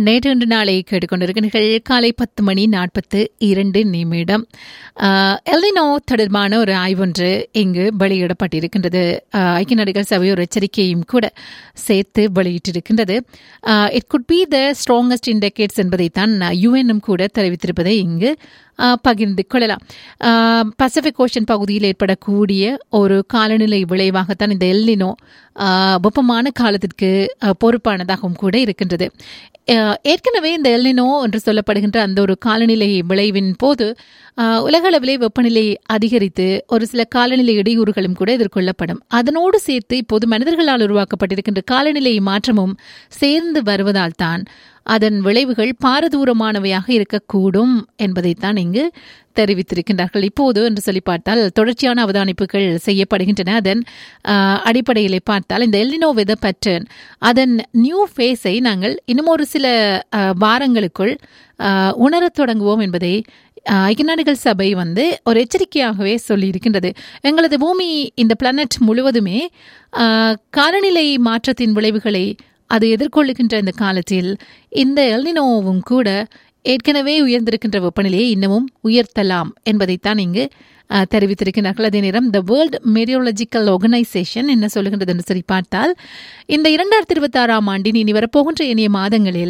நேற்று இன்று நாளை கேட்டுக்கொண்டிருக்கிறீர்கள் காலை பத்து மணி நாற்பத்து இரண்டு நிமிடம் ஆஹ், எல்னினோ தொடர்பான ஒரு ஆய்வொன்று இங்கு வெளியிடப்பட்டிருக்கின்றது ஆஹ், ஐக்கிய நாடுகள் சபை ஒரு எச்சரிக்கையும் கூட சேர்த்து வெளியிட்டிருக்கின்றது it could be the strongest indicates என்பதைத்தான் யுஎன்னும் கூட தெரிவித்திருப்பதை இங்கு ஆஹ், பகிர்ந்து கொள்ளலாம் ஆஹ், பசிபிக் ஓஷன் பகுதியில் ஏற்படக்கூடிய ஒரு காலநிலை விளைவாகத்தான் இந்த எல்லினோ ஆஹ், வெப்பமான காலத்திற்கு ஆஹ், பொறுப்பானதாகவும் கூட இருக்கின்றது ஆஹ், ஏற்கனவே இந்த எல்லினோ என்று சொல்லப்படுகின்ற அந்த ஒரு காலநிலை விளைவின் போது ஆஹ், உலகளவிலே வெப்பநிலை அதிகரித்து ஒரு சில காலநிலை இடையூறுகளும் கூட எதிர்கொள்ளப்படும் அதனோடு சேர்த்து இப்போது மனிதர்களால் உருவாக்கப்பட்டிருக்கின்ற காலநிலை மாற்றமும் சேர்ந்து வருவதால் தான் அதன் விளைவுகள் பாரதூரமானவையாக இருக்கக்கூடும் என்பதைத்தான் இங்கு தெரிவித்திருக்கின்றார்கள் இப்போது என்று சொல்லி பார்த்தால் தொடர்ச்சியான அவதானிப்புகள் செய்யப்படுகின்றன அதன் ஆஹ், அடிப்படையிலே பார்த்தால் இந்த எல்லினோ வெதர் பேட்டர்ன் அதன் நியூ ஃபேஸை நாங்கள் இன்னும் ஒரு சில ஆஹ், வாரங்களுக்குள் ஆஹ், உணரத் தொடங்குவோம் என்பதை ஆஹ், ஐக்கிய நாடுகள் சபை வந்து ஒரு எச்சரிக்கையாகவே சொல்லியிருக்கின்றது எங்களது பூமி இந்த பிளானட் முழுவதுமே ஆஹ், காலநிலை மாற்றத்தின் விளைவுகளை அது எதிர்கொள்ளுகின்ற இந்த காலத்தில் இந்த எல்னினோவும் கூட ஏற்கனவே உயர்ந்திருக்கின்ற வெப்பநிலையை இன்னமும் உயர்த்தலாம் என்பதைத்தான் இங்கு அஹ், தெரிவித்திருக்கிறார்கள் அதே நேரம் த வேர்ல்ட் மெரியோலஜிக்கல் ஆர்கனைசேஷன் என்ன சொல்லுகின்றது என்று சொல்லி பார்த்தால் இந்த இரண்டாயிரத்தி இருபத்தி ஆறாம் ஆண்டின் இனி வரப்போகின்ற இனிய மாதங்களில்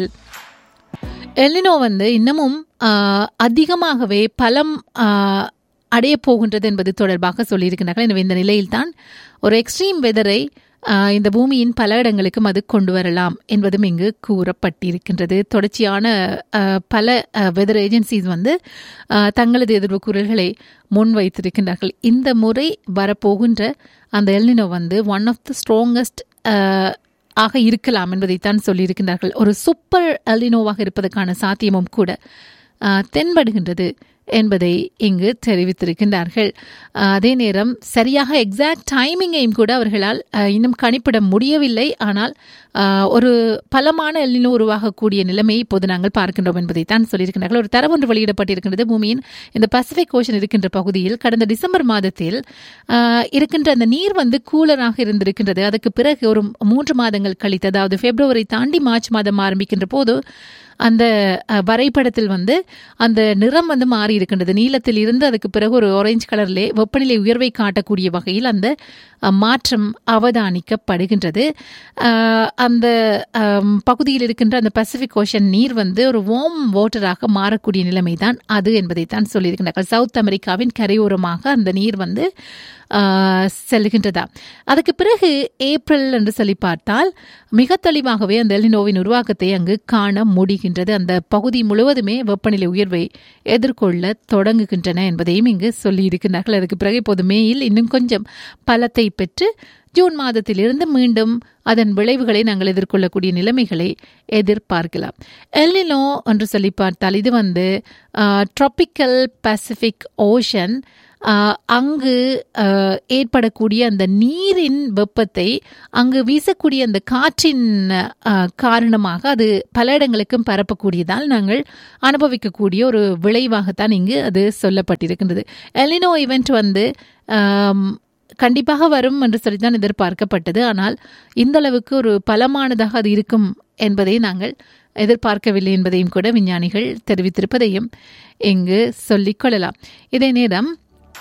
எல்லினோ வந்து இன்னமும் ஆஹ், அதிகமாகவே பலம் ஆஹ், அடையப் போகின்றது என்பது தொடர்பாக சொல்லியிருக்கிறார்கள் எனவே இந்த நிலையில்தான் ஒரு எக்ஸ்ட்ரீம் வெதரை ஆஹ், இந்த பூமியின் பல இடங்களுக்கும் அது கொண்டு வரலாம் என்பதும் இங்கு கூறப்பட்டிருக்கின்றது தொடர்ச்சியான ஆஹ், பல வெதர் ஏஜென்சிஸ் வந்து ஆஹ், தங்களது எதிர்வு குரல்களை முன்வைத்திருக்கின்றார்கள் இந்த முறை வரப்போகின்ற அந்த எல்னினோ வந்து ஒன் ஆஃப் த ஸ்ட்ராங்கஸ்ட் ஆக இருக்கலாம் என்பதைத்தான் சொல்லியிருக்கின்றார்கள் ஒரு சூப்பர் எல்னினோவாக இருப்பதற்கான சாத்தியமும் கூட ஆஹ், தென்படுகின்றது என்பதை இங்கு தெரிவித்திருக்கின்றார்கள் ஆஹ், அதே நேரம் சரியாக எக்ஸாக்ட் டைமிங்கையும் கூட அவர்களால் ஆஹ், இன்னும் கணிப்பிட முடியவில்லை ஆனால் ஆஹ், ஒரு பலமான எல்லினோ உருவாகக்கூடிய நிலைமையை இப்போது நாங்கள் பார்க்கின்றோம் என்பதைத்தான் சொல்லியிருக்கிறார்கள் ஒரு தரம் ஒன்று வெளியிடப்பட்டிருக்கின்றது பூமியின் இந்த பசிபிக் ஓஷன் இருக்கின்ற பகுதியில் கடந்த டிசம்பர் மாதத்தில் ஆஹ், இருக்கின்ற அந்த நீர் வந்து கூலராக இருந்திருக்கின்றது அதுக்கு பிறகு ஒரு மூன்று மாதங்கள் கழித்து அதாவது பிப்ரவரி தாண்டி மார்ச் மாதம் ஆரம்பிக்கின்ற போது அந்த அஹ், வரைபடத்தில் வந்து அந்த நிறம் வந்து மாறி இருக்கின்றது நீலத்தில் இருந்து அதுக்கு பிறகு ஒரு ஆரஞ்சு கலர்லே வெப்பநிலை உயர்வை காட்டக்கூடிய வகையில் அந்த அஹ், மாற்றம் அவதானிக்கப்படுகின்றது அஹ், அந்த அம், பகுதியில் இருக்கின்ற அந்த பசிபிக் ஓஷன் நீர் வந்து ஒரு வார்ம் வாட்டராக மாறக்கூடிய நிலைமை தான் அது என்பதைத்தான் சொல்லியிருக்கின்றார்கள் சவுத் அமெரிக்காவின் கரையோரமாக அந்த நீர் வந்து ஆஹ், செல்கின்றதா அதுக்கு பிறகு ஏப்ரல் என்று சொல்லி பார்த்தால் மிக தெளிவாகவே அந்த எல்னினோவின் உருவாக்கத்தை அங்கு காண முடிகின்றது அந்த பகுதி முழுவதுமே வெப்பநிலை உயர்வை எதிர்கொள்ள தொடங்குகின்றன என்பதையும் இங்கு சொல்லியிருக்கிறார்கள் அதுக்கு பிறகு இப்போது மேயில் இன்னும் கொஞ்சம் பலத்தை பெற்று ஜூன் மாதத்திலிருந்து மீண்டும் அதன் விளைவுகளை நாங்கள் எதிர்கொள்ளக்கூடிய நிலைமைகளை எதிர்பார்க்கலாம் எல்னினோ என்று சொல்லி பார்த்தால் இது வந்து ட்ராபிக்கல் பசிபிக் ஓஷன் ஆஹ், அங்கு ஆஹ், ஏற்படக்கூடிய அந்த நீரின் வெப்பத்தை அங்கு வீசக்கூடிய அந்த காற்றின் ஆஹ், காரணமாக அது பல இடங்களுக்கும் பரப்பக்கூடியதால் நாங்கள் அனுபவிக்கக்கூடிய ஒரு விளைவாகத்தான் இங்கு அது சொல்லப்பட்டிருக்கின்றது எலினோ இவெண்ட் வந்து ஆம், கண்டிப்பாக வரும் என்று சொல்லித்தான் எதிர்பார்க்கப்பட்டது ஆனால் இந்த அளவுக்கு ஒரு பலமானதாக அது இருக்கும் என்பதை நாங்கள் எதிர்பார்க்கவில்லை என்பதையும் கூட விஞ்ஞானிகள் தெரிவித்திருப்பதையும் இங்கு சொல்லிக் கொள்ளலாம் இதே நேரம்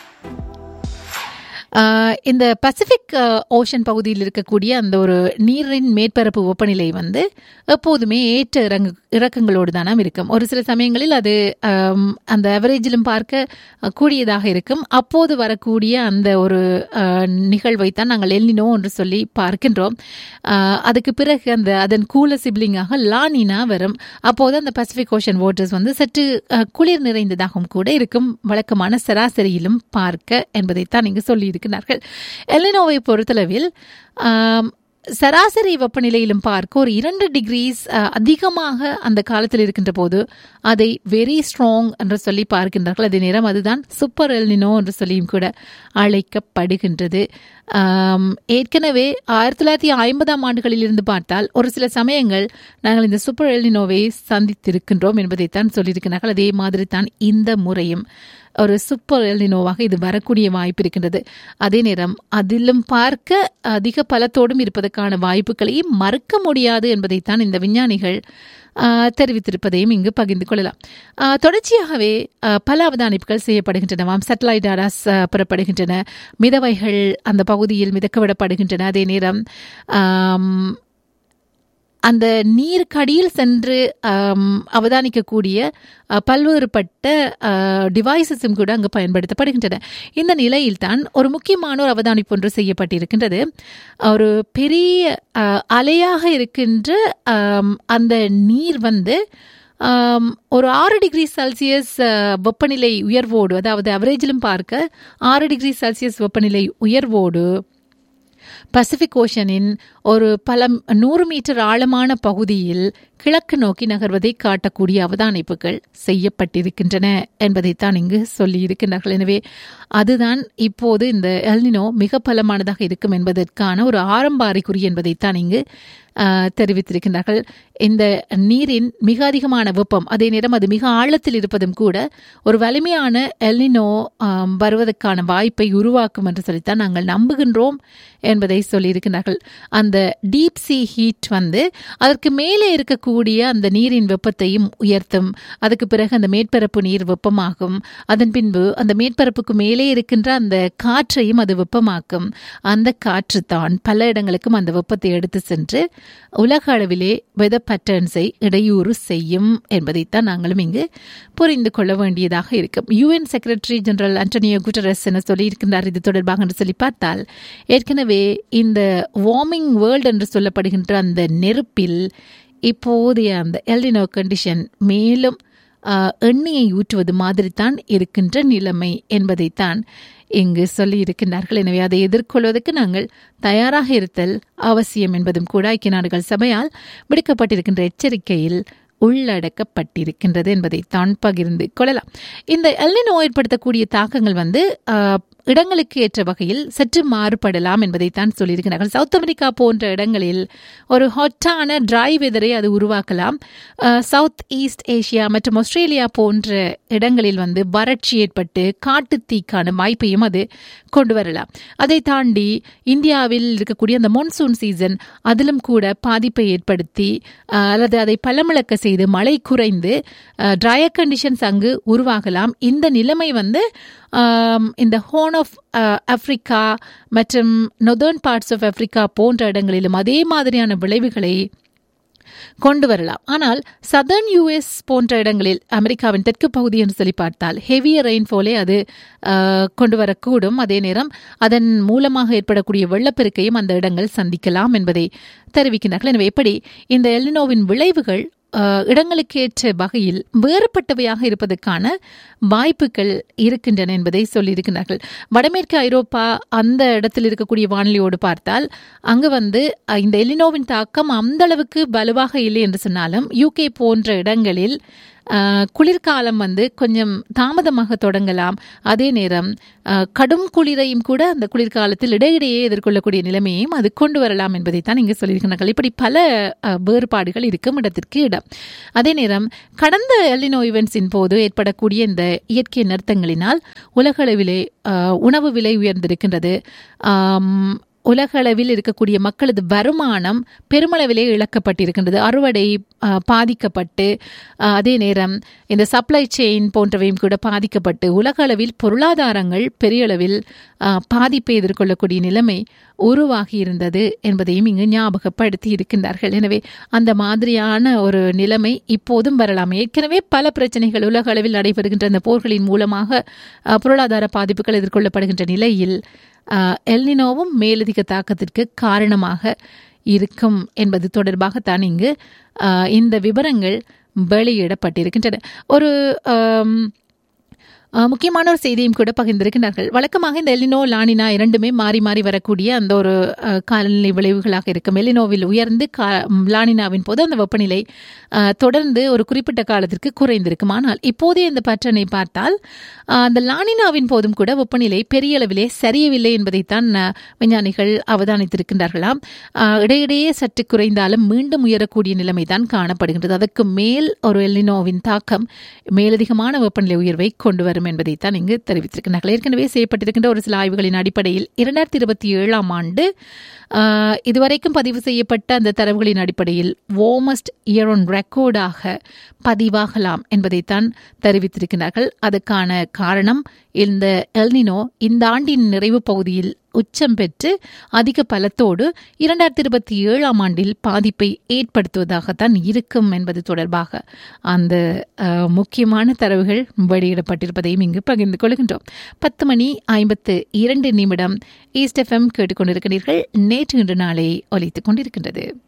ஆஹ் இந்த பசிபிக் ஆஹ், ஓஷன் பகுதியில் இருக்கக்கூடிய அந்த ஒரு நீரின் மேற்பரப்பு வெப்பநிலை வந்து எப்போதுமே ஏற்ற இறங்கு இறக்கங்களோடு தானாம் இருக்கும் ஒரு சில சமயங்களில் அது ஆம், அந்த அவரேஜிலும் பார்க்க அஹ், கூடியதாக இருக்கும் அப்போது வரக்கூடிய அந்த ஒரு ஆஹ், நிகழ்வை தான் நாங்கள் எல்லினோ என்று சொல்லி பார்க்கின்றோம் ஆஹ், அதுக்கு பிறகு அந்த அதன் கூல சிப்ளிங்காக லானினா வரும் அப்போது அந்த பசிபிக் ஓஷன் வாட்டர்ஸ் வந்து சற்று அஹ், குளிர் நிறைந்ததாகவும் கூட இருக்கும் வழக்கமான சராசரியிலும் பார்க்க என்பதைத்தான் இங்கு சொல்லியிருக்கிறார்கள் எலினோவை பொறுத்தளவில் ஆம், சராசரி வெப்பநிலையிலும் பார்க்க ஒரு இரண்டு டிகிரிஸ் அதிகமாக அந்த காலத்தில் இருக்கின்ற போது அதை வெரி ஸ்ட்ராங் என்று சொல்லி பார்க்கின்றார்கள் அதே நேரம் அதுதான் சூப்பர் எல்னினோ என்று சொல்லியும் கூட அழைக்கப்படுகின்றது ஆம், ஏற்கனவே ஆயிரத்தி தொள்ளாயிரத்தி ஐம்பதாம் ஆண்டுகளில் இருந்து பார்த்தால் ஒரு சில சமயங்கள் நாங்கள் இந்த சூப்பர் எல்னினோவை சந்தித்திருக்கின்றோம் என்பதைத்தான் சொல்லியிருக்கிறார்கள் அதே மாதிரி தான் இந்த முறையும் ஒரு சூப்பர் எல்னினோவாக இது வரக்கூடிய வாய்ப்பு இருக்கின்றது அதே நேரம் அதிலும் பார்க்க அதிக பலத்தோடும் இருப்பதற்கான வாய்ப்புகளையும் மறுக்க முடியாது என்பதைத்தான் இந்த விஞ்ஞானிகள் ஆஹ், தெரிவித்திருப்பதையும் இங்கு பகிர்ந்து கொள்ளலாம் ஆஹ், தொடர்ச்சியாகவே ஆஹ், பல அவதானிப்புகள் செய்யப்படுகின்றனவாம் சேட்டலைட் டாராஸ் பெறப்படுகின்றன மிதவைகள் அந்த பகுதியில் மிதக்க விடப்படுகின்றன அதே நேரம் ஆம், அந்த நீருக்கடியில் சென்று ஆம், அவதானிக்கக்கூடிய அஹ், பல்வேறுபட்ட டிவைசஸும் கூட அங்கு பயன்படுத்தப்படுகின்றன இந்த நிலையில்தான் ஒரு முக்கியமான ஒரு அவதானிப்பு ஒன்று செய்யப்பட்டிருக்கின்றது ஒரு பெரிய அஹ், அலையாக இருக்கின்ற ஆம், அந்த நீர் வந்து ஆம், ஒரு ஆறு டிகிரி செல்சியஸ் அஹ், வெப்பநிலை உயர்வோடு அதாவது அவரேஜிலும் பார்க்க ஆறு டிகிரி செல்சியஸ் வெப்பநிலை உயர்வோடு பசிபிக் ஓஷனின் ஒரு பல நூறு மீட்டர் ஆழமான பகுதியில் கிழக்கு நோக்கி நகர்வதை காட்டக்கூடிய அவதானிப்புகள் செய்யப்பட்டிருக்கின்றன என்பதைத்தான் இங்கு சொல்லியிருக்கின்றார்கள் எனவே அதுதான் இப்போது இந்த எல்னினோ மிக பலமானதாக இருக்கும் என்பதற்கான ஒரு ஆரம்ப அறிகுறி என்பதைத்தான் இங்கு ஆஹ், தெரிவித்திருக்கின்றார்கள் இந்த நீரின் மிக அதிகமான வெப்பம் அதே நேரம் அது மிக ஆழத்தில் இருப்பதும் கூட ஒரு வலிமையான எல்னினோ ஆம், வருவதற்கான வாய்ப்பை உருவாக்கும் என்று சொல்லித்தான் நாங்கள் நம்புகின்றோம் என்பதை சொல்லியிருக்கிறார்கள் அந்த டீப் சி ஹீட் வந்து அதற்கு மேலே இருக்கக்கூடிய அந்த நீரின் வெப்பத்தையும் உயர்த்தும் அதுக்கு பிறகு அந்த மேற்பரப்பு நீர் வெப்பமாகும் அதன் பின்பு அந்த மேற்பரப்புக்கு மேலே இருக்கின்ற அந்த காற்றையும் அது வெப்பமாக்கும் அந்த காற்று தான் பல இடங்களுக்கும் அந்த வெப்பத்தை எடுத்து சென்று உலக அளவிலே வெதர் பேட்டர்ன்ஸை இடையூறு செய்யும் என்பதைத்தான் நாங்களும் இங்கு புரிந்து கொள்ள வேண்டியதாக இருக்கும் UN secretary general Antonio Guterres என சொல்லியிருக்கின்றார் இது தொடர்பாக என்று சொல்லி பார்த்தால் ஏற்கனவே இந்த வார்மிங் வேர்ல்ட் என்று சொல்லப்படுகின்ற அந்த நெருப்பில் இப்போதைய அந்த எல்டினோ கண்டிஷன் மேலும் ஆஹ், எண்ணெயை ஊற்றுவது மாதிரி தான் இருக்கின்ற நிலைமை என்பதைத்தான் இங்கு சொல்லி இருக்கின்றார்கள் எனவே அதை எதிர்கொள்வதற்கு நாங்கள் தயாராக இருத்தல் அவசியம் என்பதும் கூட ஐக்கிய நாடுகள் சபையால் விடுக்கப்பட்டிருக்கின்ற எச்சரிக்கையில் உள்ளடக்கப்பட்டிருக்கின்றது என்பதை தான் பகிர்ந்து கொள்ளலாம் இந்த எல்லினோ ஏற்படுத்தக்கூடிய தாக்கங்கள் வந்து ஆஹ், இடங்களுக்கு ஏற்ற வகையில் சற்று மாறுபடலாம் என்பதைத்தான் சொல்லியிருக்கிறார்கள் சவுத் அமெரிக்கா போன்ற இடங்களில் ஒரு ஹாட்டான ட்ரை வெதரை அது உருவாக்கலாம் அஹ், சவுத் ஈஸ்ட் ஏசியா மற்றும் ஆஸ்திரேலியா போன்ற இடங்களில் வந்து வறட்சி ஏற்பட்டு காட்டுத்தீக்கான வாய்ப்பையும் அது கொண்டு வரலாம் அதை தாண்டி இந்தியாவில் இருக்கக்கூடிய அந்த மான்சூன் சீசன் அதிலும் கூட பாதிப்பை ஏற்படுத்தி அஹ், அல்லது அதை பலமிழக்க செய்து மழை குறைந்து ட்ரையர் கண்டிஷன்ஸ் அங்கு உருவாகலாம் இந்த நிலைமை வந்து ஆம், இந்த ஹோன் ஆஃப் ஆப்பிரிக்கா மற்றும் நொதர்ன் பார்ட்ஸ் ஆஃப் ஆப்பிரிக்கா போன்ற இடங்களிலும் அதே மாதிரியான விளைவுகளை கொண்டு வரலாம் ஆனால் சதர்ன் யூஎஸ் போன்ற இடங்களில் அமெரிக்காவின் தெற்கு பகுதி என்று சொல்லி பார்த்தால் ஹெவியர் ரெயின்ஃபாலே அது ஆஹ், கொண்டு வரக்கூடும் அதே நேரம் அதன் மூலமாக ஏற்படக்கூடிய வெள்ளப்பெருக்கையும் அந்த இடங்கள் சந்திக்கலாம் என்பதை தெரிவிக்கிறார்கள் எனவே எப்படி இந்த எல்லினோவின் விளைவுகள் ஆஹ், இடங்களுக்கு ஏற்ற வகையில் வேறுபட்டவையாக இருப்பதற்கான வாய்ப்புகள் இருக்கின்றன என்பதை சொல்லியிருக்கிறார்கள் வடமேற்கு ஐரோப்பா அந்த இடத்தில் இருக்கக்கூடிய வானிலையோடு பார்த்தால் அங்கு வந்து அஹ், இந்த எலினோவின் தாக்கம் அந்த அளவுக்கு வலுவாக இல்லை என்று சொன்னாலும் யூகே போன்ற இடங்களில் அஹ், குளிர்காலம் வந்து கொஞ்சம் தாமதமாக தொடங்கலாம் அதே நேரம் அஹ், கடும் குளிரையும் கூட அந்த குளிர்காலத்தில் இடையிடையே எதிர்கொள்ளக்கூடிய நிலைமையையும் அது கொண்டு வரலாம் என்பதைத்தான் இங்கு சொல்லியிருக்கிறார்கள் இப்படி பல அஹ், வேறுபாடுகள் இருக்கும் இடத்திற்கு இடம் அதே நேரம் கடந்த எல்லினோ இவெண்ட்ஸின் போது ஏற்படக்கூடிய இந்த இயற்கை நிறுத்தங்களினால் உலகளவிலே அஹ், உணவு விலை உயர்ந்திருக்கின்றது ஆம், உலகளவில் இருக்கக்கூடிய மக்களது வருமானம் பெருமளவிலே இழக்கப்பட்டிருக்கின்றது அறுவடை அஹ், பாதிக்கப்பட்டு அஹ், அதே நேரம் இந்த சப்ளை செயின் போன்றவையும் கூட பாதிக்கப்பட்டு உலக அளவில் பொருளாதாரங்கள் பெரிய அளவில் அஹ், பாதிப்பை எதிர்கொள்ளக்கூடிய நிலைமை உருவாகி இருந்தது என்பதையும் இங்கு ஞாபகப்படுத்தி இருக்கின்றார்கள் எனவே அந்த மாதிரியான ஒரு நிலைமை இப்போதும் வரலாம் ஏற்கனவே பல பிரச்சனைகள் உலக அளவில் நடைபெறுகின்ற அந்த போர்களின் மூலமாக அஹ், பொருளாதார பாதிப்புகள் எதிர்கொள்ளப்படுகின்ற நிலையில் அஹ், எல்னினோவும் மேலதிக தாக்கத்திற்கு காரணமாக இருக்கும் என்பது தொடர்பாகத்தான் இங்கு அஹ், இந்த விவரங்கள் வெளியிடப்பட்டிருக்கின்றன ஒரு ஆம், அஹ், முக்கியமான ஒரு செய்தியும் கூட பகிர்ந்திருக்கிறார்கள் வழக்கமாக இந்த எலினோ லானினா இரண்டுமே மாறி மாறி வரக்கூடிய அந்த ஒரு அஹ், காலநிலை விளைவுகளாக இருக்கும் எலினோவில் உயர்ந்து கா லானினாவின் போது அந்த வெப்பநிலை அஹ், தொடர்ந்து ஒரு குறிப்பிட்ட காலத்திற்கு குறைந்திருக்கும் ஆனால் இப்போதைய இந்த பற்றனை பார்த்தால் அஹ், அந்த லானினாவின் போதும் கூட வெப்பநிலை பெரிய அளவிலே சரியவில்லை என்பதைத்தான் அஹ், விஞ்ஞானிகள் அவதானித்திருக்கின்றார்களாம் அஹ், இடையிடையே சற்று குறைந்தாலும் மீண்டும் உயரக்கூடிய நிலைமை தான் காணப்படுகின்றது அதற்கு மேல் ஒரு எல்லினோவின் தாக்கம் மேலதிகமான வெப்பநிலை உயர்வை கொண்டு வரும் என்பதைத்தான் இங்கு தெரிவித்திருக்கிறார்கள் ஏற்கனவே செய்யப்பட்டிருக்கின்ற ஒரு சில ஆய்வுகளின் அடிப்படையில் இரண்டாயிரத்தி இருபத்தி ஏழாம் ஆண்டு ஆஹ், இதுவரைக்கும் பதிவு செய்யப்பட்ட அந்த தரவுகளின் அடிப்படையில் வார்மஸ்ட் இயர் ஒன் ரெக்கார்டாக பதிவாகலாம் என்பதைத்தான் தெரிவித்திருக்கிறார்கள் அதுக்கான காரணம் இந்த எல்னினோ இந்த ஆண்டின் நிறைவு பகுதியில் உச்சம் பெற்று அதிக பலத்தோடு இரண்டாயிரத்தி இருபத்தி ஏழாம் ஆண்டில் பாதிப்பை ஏற்படுத்துவதாகத்தான் இருக்கும் என்பது தொடர்பாக அந்த அஹ், முக்கியமான தரவுகள் வெளியிடப்பட்டிருப்பதையும் இங்கு பகிர்ந்து கொள்கின்றோம் பத்து மணி ஐம்பத்து இரண்டு நிமிடம் ஈஸ்ட் எஃப்எம் கேட்டுக்கொண்டிருக்கிறீர்கள் நேற்று இன்று நாளை ஒலித்துக் கொண்டிருக்கின்றது